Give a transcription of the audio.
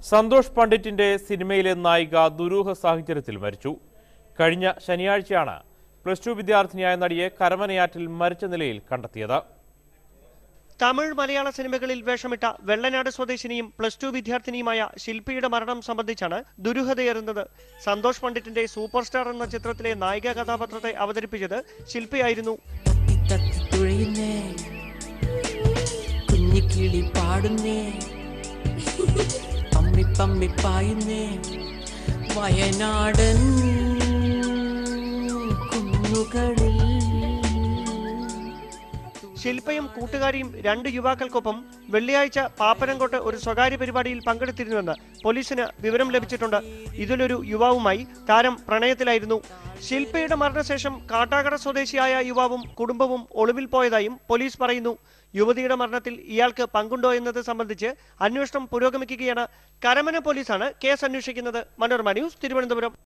സന്തോഷ് പണ്ഡിറ്റിന്റെ സിനിമയിലെ നായിക ദുരൂഹ സാഹചര്യത്തിൽ മരിച്ചു കഴിഞ്ഞ ശനിയാഴ്ചയാണ് പ്ലസ് ടു വിദ്യാർത്ഥിനിയായ നടിയെ കരമനയാറ്റിൽ മരിച്ച നിലയിൽ കണ്ടെത്തിയത് തമിഴ് മലയാള സിനിമകളിൽ വേഷമിട്ട വെള്ളനാട് സ്വദേശിനിയും പ്ലസ് ടു വിദ്യാർത്ഥിനിയുമായ ശില്പിയുടെ മരണം സംബന്ധിച്ചാണ് ദുരൂഹതയേറുന്നത് സന്തോഷ് പണ്ഡിറ്റിന്റെ സൂപ്പർ സ്റ്റാർ എന്ന ചിത്രത്തിലെ നായിക കഥാപാത്രത്തെ അവതരിപ്പിച്ചത് ശില്പിയായിരുന്നു തത്തി തുഴയുന്നേ കുഞ്ഞിക്കിളി പാടുന്നേ പമ്മി പമ്മി പായുന്നേ വയനാടൻ കുന്നുകളിൽ ശില്പയും കൂട്ടുകാരിയും രണ്ട് യുവാക്കൾക്കൊപ്പം വെള്ളിയാഴ്ച പാപ്പനംകോട്ട് ഒരു സ്വകാര്യ പരിപാടിയിൽ പങ്കെടുത്തിരുന്നുവെന്ന് പോലീസിന് വിവരം ലഭിച്ചിട്ടുണ്ട് ഇതിലൊരു യുവാവുമായി താരം പ്രണയത്തിലായിരുന്നു ശില്പയുടെ മരണശേഷം കാട്ടാക്കട സ്വദേശിയായ യുവാവും കുടുംബവും ഒളിവിൽ പോയതായും പോലീസ് പറയുന്നു യുവതിയുടെ മരണത്തിൽ ഇയാൾക്ക് പങ്കുണ്ടോ എന്നത് സംബന്ധിച്ച് അന്വേഷണം പുരോഗമിക്കുകയാണ് കരമന പോലീസാണ് കേസ് അന്വേഷിക്കുന്നത് മനോരമ ന്യൂസ് തിരുവനന്തപുരം